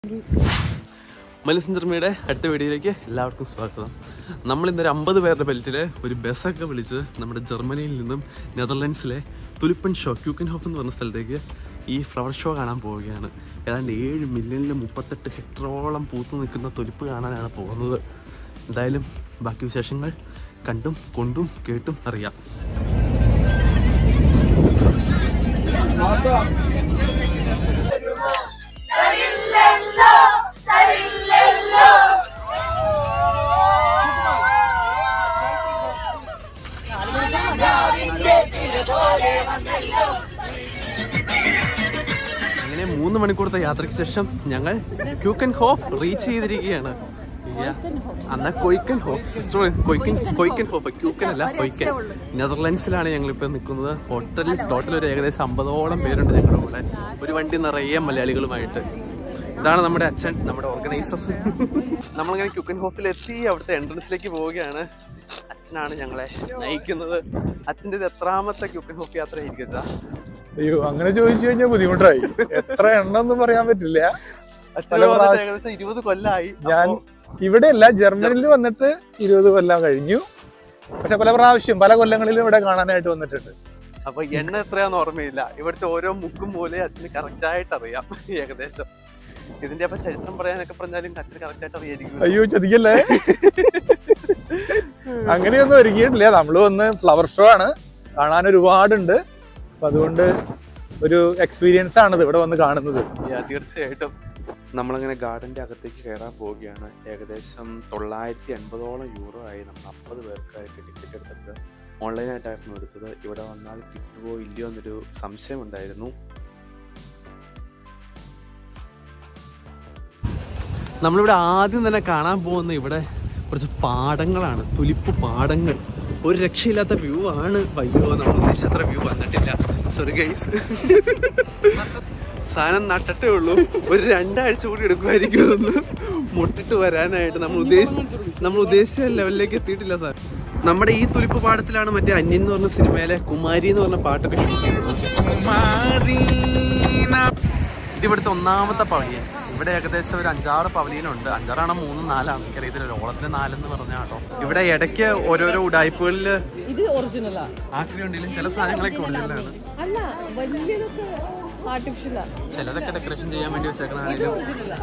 മലിസൻ ജർമ്മയുടെ അടുത്ത വീഡിയോയിലേക്ക് എല്ലാവർക്കും സ്വാഗതം നമ്മൾ ഇന്നൊരു അമ്പത് പേരുടെ ബെൽറ്റിൽ ഒരു ബസ്സൊക്കെ വിളിച്ച് നമ്മുടെ ജർമ്മനിയിൽ നിന്നും നെതർലൻഡ്സിലെ തുലിപ്പൻ ഷോ ക്യൂക്കൻ ഹോഫ് എന്ന് പറഞ്ഞ സ്ഥലത്തേക്ക് ഈ ഫ്ലവർ ഷോ കാണാൻ പോവുകയാണ് ഏതാണ്ട് ഏഴ് മില്യണിൽ മുപ്പത്തെട്ട് ഹെക്ടറോളം പൂത്തു നിൽക്കുന്ന തുലിപ്പ് കാണാനാണ് പോകുന്നത് എന്തായാലും ബാക്കി വിശേഷങ്ങൾ കണ്ടും കൊണ്ടും കേട്ടും അറിയാം അങ്ങനെ മൂന്ന് മണിക്കൂറത്തെ യാത്രയ്ക്ക് ശേഷം ഞങ്ങൾ ക്യൂക്കൻ ഹോഫ് റീച്ച് ചെയ്തിരിക്കുകയാണ് അന്ന Keukenhof sister Keuken Keukenhof Keuken അല്ല കൊയ്ക്കൻ നെതർലാൻഡ്സിലാണ് ഞങ്ങൾ ഇപ്പൊ നിൽക്കുന്നത് ഹോട്ടലിൽ ടോട്ടൽ ഒരു ഏകദേശം അമ്പതോളം പേരുണ്ട് ഞങ്ങളുടെ കൂടെ ഒരു വണ്ടി നിറയെ മലയാളികളുമായിട്ട് ഇതാണ് നമ്മുടെ അച്ഛൻ നമ്മുടെ ഓർഗനൈസർ നമ്മളിങ്ങനെ ക്യൂക്കൻ ഹോഫിൽ എത്തി അവിടുത്തെ എൻട്രൻസിലേക്ക് പോവുകയാണ് അച്ഛനാണ് ഞങ്ങളെ നയിക്കുന്നത് അച്ഛൻ്റെ ഇത് എത്രാമത്തെ ക്യൂക്കൻ ഹോഫ് യാത്ര ആയിരിക്കും അച്ഛാ അയ്യോ അങ്ങനെ ചോദിച്ചു കഴിഞ്ഞാൽ ബുദ്ധിമുട്ടായി എത്ര എണ്ണം ഒന്നും പറയാൻ പറ്റില്ല അച്ഛന് പല വന്നിട്ട് പ്രാവശ്യം- ഏകദേശം ഇരുപത് കൊല്ലമായി ഞാൻ അപ്പോ ഇവിടെ അല്ല ജർമ്മനിയിൽ വന്നിട്ട് ഇരുപത് കൊല്ലം കഴിഞ്ഞു പക്ഷെ പല പ്രാവശ്യം പല കൊല്ലങ്ങളിലും ഇവിടെ കാണാനായിട്ട് വന്നിട്ടുണ്ട് അപ്പൊ എണ്ണ എത്രയാന്ന് ഓർമ്മയില്ല ഇവിടുത്തെ ഓരോ മുക്കും മൂലയും അച്ഛന് കറക്റ്റ് ആയിട്ട് അറിയാം ഏകദേശം ഇതിന്റെ അപ്പൊ ചരിത്രം പറയാനൊക്കെ പറഞ്ഞാലും അച്ഛന് കറക്റ്റ് ആയിട്ട് അറിയായിരിക്കും അയ്യോ ചതിക്കല്ലേ അങ്ങനെയൊന്നും ഒരുങ്ങിയിട്ടില്ല നമ്മൾ വന്ന് ഫ്ലവർ ഷോ ആണ് കാണാൻ ഒരുപാടുണ്ട് അപ്പൊ അതുകൊണ്ട് ഒരു എക്സ്പീരിയൻസ് ആണിത് ഇവിടെ വന്ന് കാണുന്നത് Yeah, തീർച്ചയായിട്ടും നമ്മളങ്ങനെ ഗാർഡന്റെ അകത്തേക്ക് കയറാൻ പോവുകയാണ് ഏകദേശം തൊള്ളായിരത്തി എൺപതോളം യൂറോ ആയി നമ്മൾ അമ്പത് പേർക്കായിട്ട് ടിക്കറ്റ് എടുത്തിട്ട് ഓൺലൈനായിട്ടായിരുന്നു എടുത്തത് ഇവിടെ വന്നാൽ കിട്ടുമോ ഇല്ലയോ എന്നൊരു സംശയമുണ്ടായിരുന്നു നമ്മളിവിടെ ആദ്യം തന്നെ കാണാൻ പോകുന്ന ഇവിടെ കുറച്ച് പാടങ്ങളാണ് തുലിപ്പ് പാടങ്ങൾ ഒരു രക്ഷയില്ലാത്ത വ്യൂ ആണ് അയ്യോ നമ്മൾ ഉദ്ദേശിച്ചത്ര വ്യൂ വന്നിട്ടില്ല സോറി ഗൈസ് സാധനം നട്ടിട്ടേ ഉള്ളൂ ഒരു രണ്ടാഴ്ച കൂടി എടുക്കുമായിരിക്കും ഇതൊന്ന് മുട്ടിട്ട് വരാനായിട്ട് നമ്മൾ ഉദ്ദേശിച്ച നമ്മൾ ഉദ്ദേശിച്ച ലെവലിലേക്ക് എത്തിയിട്ടില്ല സാർ നമ്മുടെ ഈ തുലിപ്പ് പാടത്തിലാണ് മറ്റേ അന്യൻ എന്ന് പറഞ്ഞ സിനിമയിലെ കുമാരി എന്ന് പറഞ്ഞ പാട്ടൊക്കെ ഷൂട്ട് ചെയ്തത് ഇത് ഇവിടുത്തെ ഒന്നാമത്തെ പവലിയൻ ഇവിടെ ഏകദേശം ഒരു അഞ്ചാറ് പവലിയനുണ്ട് അഞ്ചാറാണോ മൂന്നും നാലാണ് എനിക്കറിയത്തില്ല ഒരു ഓളത്തിന് നാലെന്ന് പറഞ്ഞ കേട്ടോ ഇവിടെ ഇടയ്ക്ക് ഓരോരോ ഉടായ്പകളിൽ ഇത് ഒറിജിനലാ ആക്രി ഉണ്ടെങ്കിലും ചില സാധനങ്ങളൊക്കെ ഒറിജിനലാണ് അല്ല വലിയതൊക്കെ ആർട്ടിഫിഷ്യലാ ചിലതൊക്കെ ഡെക്കറേഷൻ ചെയ്യാൻ വേണ്ടി വെച്ചേക്കണാണെങ്കിലും ഒറിജിനലാ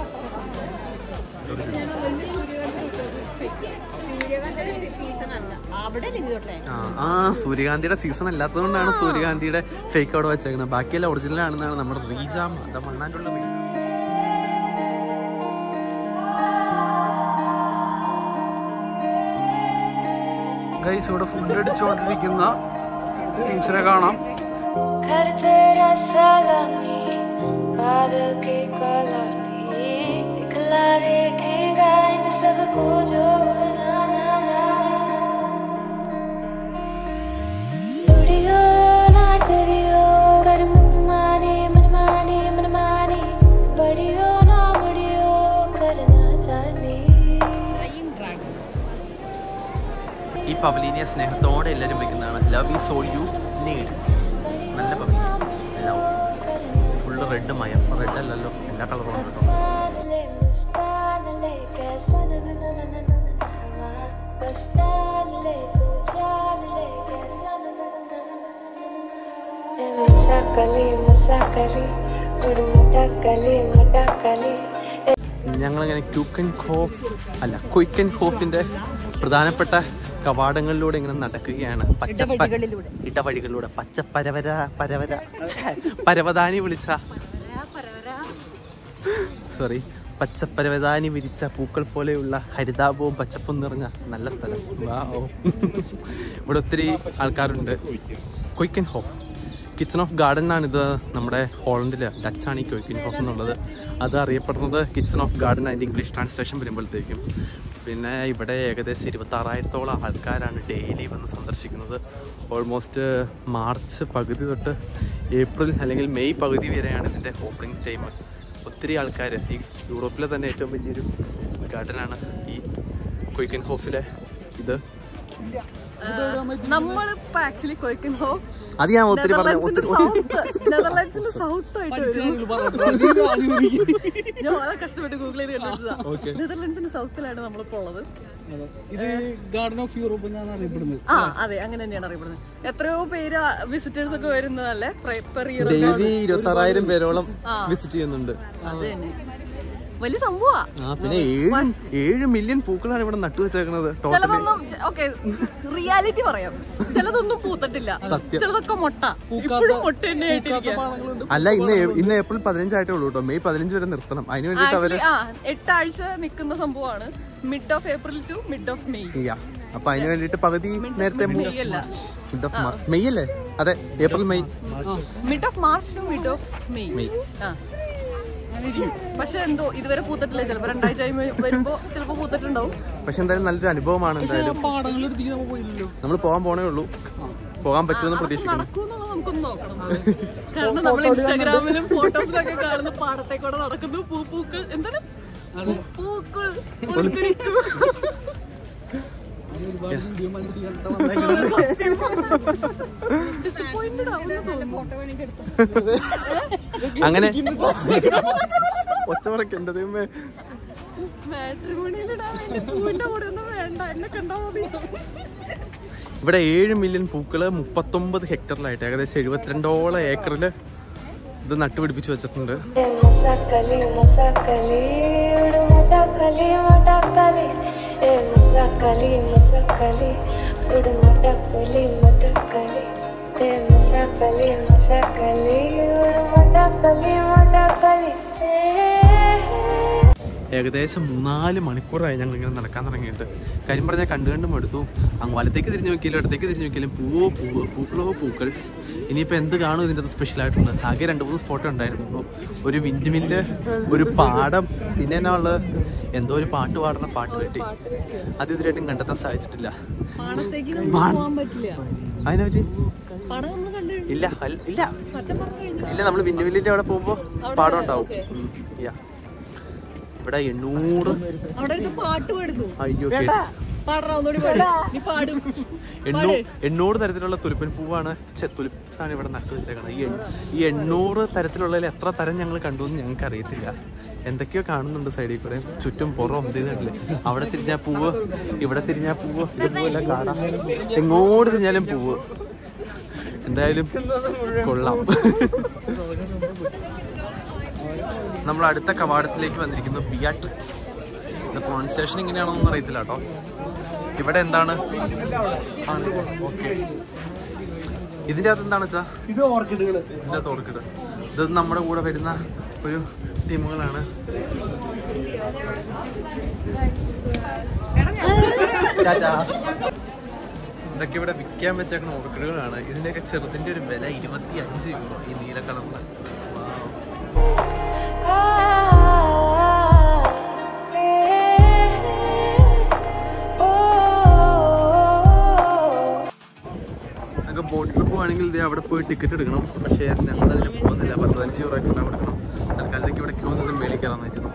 സൂര്യകാന്തിയുടെ സീസൺ അല്ല അവിടെ തൊട്ടേ ആ, ആ സൂര്യകാന്തിയുടെ സീസൺ അല്ലാത്തതുകൊണ്ടാണ് സൂര്യകാന്തിയുടെ ഫേക്ക് അവിടെ വെച്ചേക്കുന്നത് ബാക്കിയെല്ലാം ഒറിജിനൽ ആണെന്നാണ് നമ്മുടെ റീജാം അതാ മണ്ണാനുള്ള റീജ ഗൈസ് ഇവിടെ ഫുഡ് അടിച്ചുകൊണ്ടിരിക്കുന്ന ടീംസിനെ കാണാം घर तेरा सलामी बादल की कॉलोनी दिखला देखेगा इन सबको जो उड़ना ना ना उड़ियो ना डरियो कर मनमानी मनमानी मनमानी बड़ियो ना मुड़ियो करना तानी ഈ പവലീനിയ സ്നേഹത്തോടെ എല്ലാവരും വെക്കുന്നതാണ് love you soul you need നല്ല പവലീനിയ ലവ് ഫുള്ള് റെഡ് മയം റെഡ് അല്ലല്ലോ എല്ലാ കളറും ഉണ്ട് കേട്ടോ ले मुस्कान ले कैसा न न न न न न हवा बस जान ले तू जान ले कैसा न न न न न मसाकली मसाकली उड़ मटाकली मटाकली ഞങ്ങളിങ്ങനെ ക്യൂക്കൻ ഖോഫ് അല്ല കൊയ്ക്കൻ ഖോഫിന്റെ പ്രധാനപ്പെട്ട കവാടങ്ങളിലൂടെ ഇങ്ങനെ നടക്കുകയാണ് പച്ച ഇടവഴികളിലൂടെ പച്ച പരവര പരവര ഛെ, പരവതാനി വിളിച്ച സോറി പച്ച പരവതാനി വിരിച്ച പൂക്കൾ പോലെയുള്ള ഹരിതാപവും പച്ചപ്പും നിറഞ്ഞ നല്ല സ്ഥലം വാവ്. ഇവിടെ ഒത്തിരി ആൾക്കാരുണ്ട് Keukenhof kitchen of garden എന്നാണിത് നമ്മുടെ ഹോളണ്ടിൽ ഡച്ചാണ് ഈ കൊയ്ക്കൻ ഹോഫ് എന്നുള്ളത് അത് അറിയപ്പെടുന്നത് കിച്ചൺ ഓഫ് ഗാർഡൻ അതിൻ്റെ ഇംഗ്ലീഷ് ട്രാൻസ്ലേഷൻ വരുമ്പോഴത്തേക്കും പിന്നെ ഇവിടെ ഏകദേശം ഇരുപത്താറായിരത്തോളം ആൾക്കാരാണ് ഡെയിലി വന്ന് സന്ദർശിക്കുന്നത് ഓൾമോസ്റ്റ് മാർച്ച് പകുതി തൊട്ട് ഏപ്രിൽ അല്ലെങ്കിൽ മെയ് പകുതി വരെയാണ് ഇതിൻ്റെ ഓപ്പണിംഗ് ടൈം ഒത്തിരി ആൾക്കാർ ഈ യൂറോപ്പിലെ തന്നെ ഏറ്റവും വലിയൊരു ഗാർഡനാണ് ഈ കൊയ്ക്കൻ ഹോഫിലെ ഇത് നമ്മളിപ്പോ ആക്ച്വലി കൊയ്ക്കൻ ഹോഫ് അത് ഞാൻ ഒത്തിരി പറഞ്ഞു ഒത്തിരി നെതർലാൻഡ്സിന്റെ സൗത്ത് ആയിട്ട് വരും ഞങ്ങൾ പറഞ്ഞോ, അനുവദിക്കും. ഞാൻ വളരെ കഷ്ടപ്പെട്ട് ഗൂഗിൾ ചെയ്ത് കണ്ടുപിടിച്ചതാ നെതർലാൻഡ്സിന്റെ സൗത്തിലാണ് നമ്മളിപ്പോ ഉള്ളത് അതെ. ഇത് ഗാർഡൻ ഓഫ് യൂറോപ്പ് എന്നാണ് അറിയപ്പെടുന്നത് ആ അതെ അങ്ങനെ തന്നെയാണ് അറിയപ്പെടുന്നത് എത്രയോ പേര് വിസിറ്റേഴ്സ് ഒക്കെ വരുന്നതല്ലേ പെർ ഇയർ ഡെയിലി ഇരുപത്തി ആറായിരം പേരോളം വിസിറ്റ് ചെയ്യുന്നുണ്ട് അത് തന്നെ വലിയ സംഭവമാ ആ പിന്നെ ഏഴ് ഏഴ് മില്യൺ പൂക്കളാണ് ഇവിടെ നട്ടു വെച്ചേക്കണത് ടോട്ടലി ചിലതൊന്നും ഓക്കെ റിയാലിറ്റി പറയാം ചിലതൊന്നും പൂത്തിട്ടില്ല ചിലതൊക്കെ മുട്ട ഇപ്പോഴും മുട്ട തന്നെ ആയിട്ടിരിക്കുക പാടങ്ങളുണ്ട് അല്ല ഇന്ന് ഏ- ഇന്ന് ഏപ്രിൽ പതിനഞ്ചായിട്ടേ ഉള്ളൂ കേട്ടോ മെയ് പതിനഞ്ച് വരെ നിർത്തണം അതിന് വേണ്ടിട്ട് അവര് ആക്ച്വലി ആ എട്ടാഴ്ച നിൽക്കുന്ന സംഭവമാണ് mid of April to mid of May ചെയ്യാ അപ്പൊ അതിന് വേണ്ടിട്ട് പകുതി നേരത്തെ മെയ് അല്ല മിഡ് ഓഫ് മാർച്ച് മെയ് അല്ലേ അതെ April May mid of March to mid of May May. ആ പക്ഷെ എന്തോ ഇതുവരെ പൂത്തിട്ടില്ല ചിലപ്പോ രണ്ടാഴ്ച കഴിയുമ്പോ വരുമ്പോ ചിലപ്പോ പൂത്തിട്ടുണ്ടാവും പക്ഷെ എന്തായാലും നല്ലൊരു അനുഭവമാണ് എന്തായാലും പാടങ്ങൾ എടുത്തേക്ക് നമ്മൾ പോയില്ലല്ലോ നമ്മൾ പോകാൻ പോണേ ഉള്ളൂ പോകാൻ പറ്റുമെന്ന് അതൊക്കെ പ്രതീക്ഷിക്കുന്നു നടക്കുമെന്നുള്ളത് നമുക്കൊന്ന് നോക്കണം കാരണം നമ്മൾ ഇൻസ്റ്റാഗ്രാമിലും ഫോട്ടോസിലൊക്കെ കാണുന്ന പാടത്തെ കൂടെ നടക്കുന്നു പൂ പൂക്കൾ എന്താണ് പൂക്കൾ പുൽക്കുരിക്കും. അങ്ങനെ ഒരുപാട് വീഡിയോ മനസ്സിൽ കണ്ടിട്ട് വന്നേക്കുന്നത് Disappointed ആവുന്നു തോന്നുന്നു. ഫോട്ടോ വേണമെങ്കിൽ എടുത്തു അങ്ങനെ ഒച്ചവറക്ക് എന്റെ ദൈവമേ Matrimonial ഇടാൻ വേണ്ടി പൂവിന്റെ കൂടെ ഒന്നും വേണ്ട എന്നെ കണ്ടാ മതി ഇവിടെ ഏഴ് മില്യൺ പൂക്കള് മുപ്പത്തൊമ്പത് ഹെക്ടറിലായിട്ട് ഏകദേശം എഴുപത്തിരണ്ടോളം ഏക്കറില് ഇത് നട്ടുപിടിപ്പിച്ച് വെച്ചിട്ടുണ്ട് Masakali, masakali, udu matakali, matakali. Eh, masakali, masakali, udu matakali, matakali. Eh, masakali, masakali, udu matakali, matakali. Eh. ഏകദേശം മൂന്നാല് മണിക്കൂറായി ഞങ്ങൾ ഇങ്ങനെ നടക്കാൻ തുടങ്ങിയിട്ട് കാര്യം പറഞ്ഞാൽ കണ്ടു കണ്ടും എടുത്തു അങ്ങ് വലത്തേക്ക് തിരിഞ്ഞു നോക്കിയാലും ഇടത്തേക്ക് തിരിഞ്ഞു നോക്കിയാലും പൂവോ പൂവ് പൂക്കളോ പൂക്കൾ ഇനിയിപ്പോൾ എന്ത് കാണും ഇതിൻ്റെ അത് സ്പെഷ്യലായിട്ടുണ്ട് ആകെ രണ്ട് മൂന്ന് സ്പോട്ട് ഉണ്ടായിരുന്നു ഒരു വിൻഡ് മില്ല് ഒരു പാടം പിന്നെ എന്നാ ഉള്ളത് എന്തോ ഒരു പാട്ട് പാടുന്ന പാട്ട് കെട്ടി അത് ഇതുവരെയായിട്ടും കണ്ടെത്താൻ സാധിച്ചിട്ടില്ല പാടത്തേക്ക് നമുക്ക് പോകാൻ പറ്റില്ല അതിനെപ്പറ്റി പാടം നമ്മൾ കണ്ടു ഇല്ല അല്ല- ഇല്ല അച്ഛൻ പറഞ്ഞു കഴിഞ്ഞു ഇല്ല നമ്മൾ വിൻഡ് മില്ലിൻ്റെ അവിടെ പോകുമ്പോൾ പാടം ഉണ്ടാവും ഓക്കേ. ഉം, yeah. ഇവിടെ എണ്ണൂറ് അവിടെ ഇത് പാട്ട് പാടുന്നു അയ്യോ കേട്ടു പാടറ ഒന്നുകൂടി പാടും നീ പാടും എണ്ണൂ എണ്ണൂറ് തരത്തിലുള്ള തുലിപ്പൻ പൂവാണ് ഛെ, തുലിപ്സാണ് ഇവിടെ നട്ടു വെച്ചേക്കണത് ഈ എൺ- ഈ എണ്ണൂറ് തരത്തിലുള്ളതിൽ എത്ര തരം ഞങ്ങൾ കണ്ടു എന്ന് ഞങ്ങൾക്ക് അറിയത്തില്ല എന്തൊക്കെയോ കാണുന്നുണ്ട് സൈഡിൽ കൂടെ ചുറ്റും പുറം എന്തില്ലേ അവിടെ തിരിഞ്ഞാ പൂവ് ഇവിടെ തിരിഞ്ഞാ പൂവ് ഇതുപോലെ കാണാം എങ്ങോട്ട് തിരിഞ്ഞാലും പൂവ് എന്തായാലും കൊള്ളാം നമ്മൾ അടുത്ത കവാടത്തിലേക്ക് വന്നിരിക്കുന്നു ബിയാട്രിക്സ് പ്രൊണൗൺസിയേഷൻ എങ്ങനെയാണെന്നൊന്നും അറിയത്തില്ല കേട്ടോ ഇവിടെ എന്താണ് ഓക്കെ ഇതിന്റെ അകത്ത് എന്താണ് വെച്ചാ ഇത് ഓർക്കിഡുകൾ ഇതിന്റെ അകത്ത് ഓർക്കിഡ് ഇത് നമ്മുടെ കൂടെ വരുന്ന ഒരു ടീമുകളാണ് ഇതൊക്കെ ഇവിടെ വിൽക്കാൻ വെച്ചേക്കുന്ന ഓർക്കിഡുകളാണ് ഇതിന്റെയൊക്കെ ചെറുതിന്റെ ഒരു വില ഇരുപത്തി അഞ്ച് യൂറോ ഈ നീല കളറിന് നമുക്ക് ബോട്ട് ട്രിപ്പ് പോവാണെങ്കിൽ ഇതേ അവിടെ പോയി ടിക്കറ്റ് എടുക്കണം പക്ഷേ ഞങ്ങൾ അതിന് പോകുന്നില്ല പത്ത് പതിനഞ്ച് യൂറോ എക്സ്ട്രാ കൊടുക്കണം തൽക്കാലത്തേക്ക് ഇവിടെ ക്യൂ നിന്ന് മേടിക്കാറാന്ന് വെച്ചത്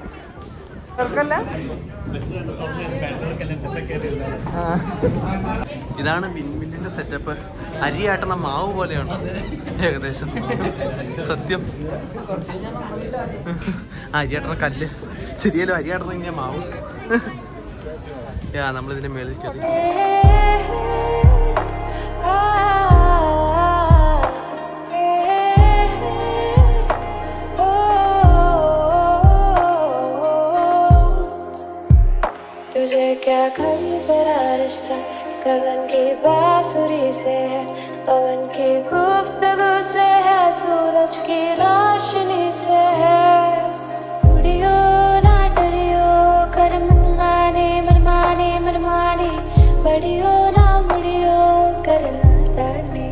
ഇതാണ് വിൻമില്ലിന്റെ സെറ്റപ്പ് അരിയാട്ടുന്ന മാവ് പോലെയാണ് ഏകദേശം സത്യം ആ, അരിയാട്ടുന്ന കല്ല് ശരിയല്ലോ അരിയാട്ടുന്ന ഇങ്ങനെ മാവ് യാ നമ്മളിതിന്റെ മേളിൽ കയറി तुझे क्या कम तेरा रिश्ता गगन की बांसुरी से है पवन की गुफ्तगू से है सूरज की रोशनी से है उड़ियो ना डरियो कर मनमानी मनमानी मनमानी बड़ियो ना मुड़ियो करना दानी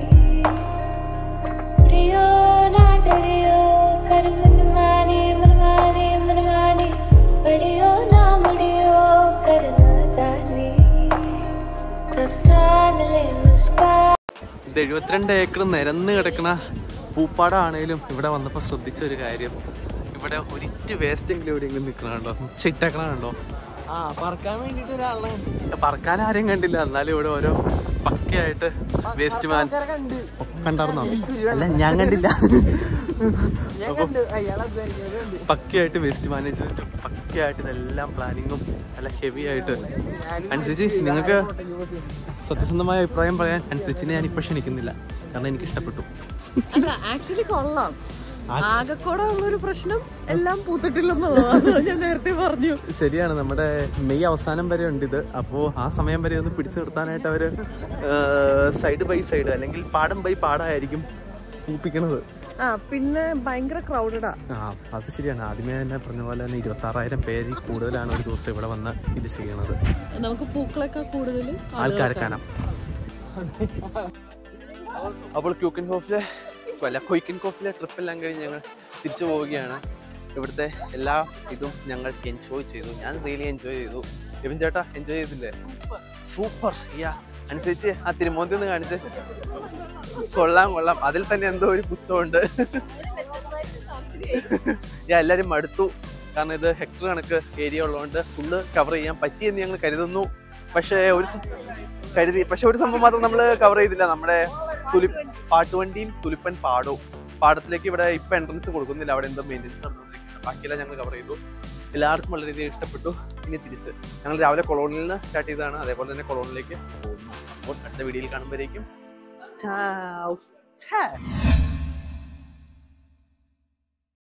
उड़ियो ना डरियो कर मनमानी मनमानी मनमानी बड़ियो ना मुड़ियो करना दानी अब ठान ले मुस्कान ഇത് എഴുപത്തിരണ്ട് ഏക്കർ നിരന്ന് കിടക്കണ പൂപ്പാടാണേലും ഇവിടെ വന്നപ്പോൾ ശ്രദ്ധിച്ച ഒരു കാര്യം ഇവിടെ ഒരിറ്റ് വേസ്റ്റ് എങ്കിലും എവിടെയെങ്കിലും നിൽക്കണുണ്ടോ ചിട്ടക്കണുണ്ടോ ആ പറക്കാൻ വേണ്ടിട്ട് ഒരാളെ പറക്കാൻ ആരെയും കണ്ടില്ല എന്നാലും ഇവിടെ ഓരോ പക്കയായിട്ട് വേസ്റ്റ് മാൻ കണ്ടാർന്നോ അല്ല ഞാൻ കണ്ടില്ല അപ്പൊ പക്കയായിട്ട് വേസ്റ്റ് മാനേജ്മെന്റും പക്കയായിട്ട് ഇതെല്ലാം പ്ലാനിങ്ങും നല്ല ഹെവി ആയിട്ട് അനുസരിച്ച് നിങ്ങൾക്ക് സത്യസന്ധമായ അഭിപ്രായം പറയാൻ അനുസരിച്ചിനെ ഞാൻ ഇപ്പൊ ക്ഷണിക്കുന്നില്ല കാരണം എനിക്ക് ഇഷ്ടപ്പെട്ടു അല്ല ആക്ച്വലി കൊള്ളാം ആകെക്കൂടെ ഉള്ളൊരു പ്രശ്നം എല്ലാം പൂത്തിട്ടില്ലെന്നുള്ളതാണ് ഞാൻ നേരത്തെ പറഞ്ഞു ശരിയാണ് നമ്മുടെ മെയ് അവസാനം വരെ ഉണ്ട് ഇത് അപ്പോൾ ആ സമയം വരെ ഒന്ന് പിടിച്ചു നിർത്താനായിട്ട് അവർ സൈഡ് ബൈ സൈഡ് അല്ലെങ്കിൽ പാടം ബൈ പാടായിരിക്കും പൂപ്പിക്കണത് ആ പിന്നെ ഭയങ്കര ക്രൗഡഡാ ആ അത് ശരിയാണ് ആദ്യമേ തന്നെ പറഞ്ഞ പോലെ തന്നെ ഇരുപത്തി ആറായിരം പേര് കൂടുതലാണ് ഒരു ദിവസം ഇവിടെ വന്ന് ഇത് ചെയ്യണത് നമുക്ക് പൂക്കളൊക്കെ കൂടുതൽ ആൾക്കാരെ കാണാം അപ്പോൾ ക്യൂക്കൻ ഹോഫിലെ അല്ല കൊയ്ക്കൻ കോഫിലെ ട്രിപ്പ് എല്ലാം കഴിഞ്ഞ് ഞങ്ങൾ തിരിച്ചു പോവുകയാണ് ഇവിടുത്തെ എല്ലാ ഇതും ഞങ്ങൾ എൻജോയ് ചെയ്തു ഞാൻ റിയലി എൻജോയ് ചെയ്തു എബിൻ ചേട്ടാ എൻജോയ് ചെയ്തില്ലേ സൂപ്പർ യാ അനുസരിച്ച് ആ തിരുമോന്തി ഒന്ന് കാണിച്ച് കൊള്ളാം കൊള്ളാം അതിൽ തന്നെ എന്തോ ഒരു പുച്ഛമുണ്ട് ഞാൻ എല്ലാവരും മടുത്തു കാരണം ഇത് ഹെക്ടർ കണക്ക് ഏരിയ ഉള്ളതുകൊണ്ട് ഫുള്ള് കവർ ചെയ്യാൻ പറ്റിയെന്ന് ഞങ്ങൾ കരുതുന്നു പക്ഷേ ഒരു സ- കരുതി പക്ഷെ ഒരു സംഭവം മാത്രം നമ്മൾ കവർ ചെയ്തില്ല നമ്മുടെ തുലി പാട്ടുവണ്ടിയും തുലിപ്പൻ പാടവും പാടത്തിലേക്ക് ഇവിടെ ഇപ്പൊ എൻട്രൻസ് കൊടുക്കുന്നില്ല അവിടെ എന്തോ മെയിൻ്റെനൻസ് നടന്നുകൊണ്ടിരിക്കുന്നത് ബാക്കിയെല്ലാം ഞങ്ങൾ കവർ ചെയ്തു എല്ലാവർക്കും വളരെയധികം ഇഷ്ടപ്പെട്ടു ഇനി തിരിച്ച് ഞങ്ങൾ രാവിലെ കൊളോണിയിൽ നിന്ന് സ്റ്റാർട്ട് ചെയ്തതാണ് അതേപോലെ തന്നെ കൊളോണിലേക്ക് പോകുന്നു അപ്പോൾ അടുത്ത വീഡിയോയിൽ കാണുമ്പോഴേക്കും ചാ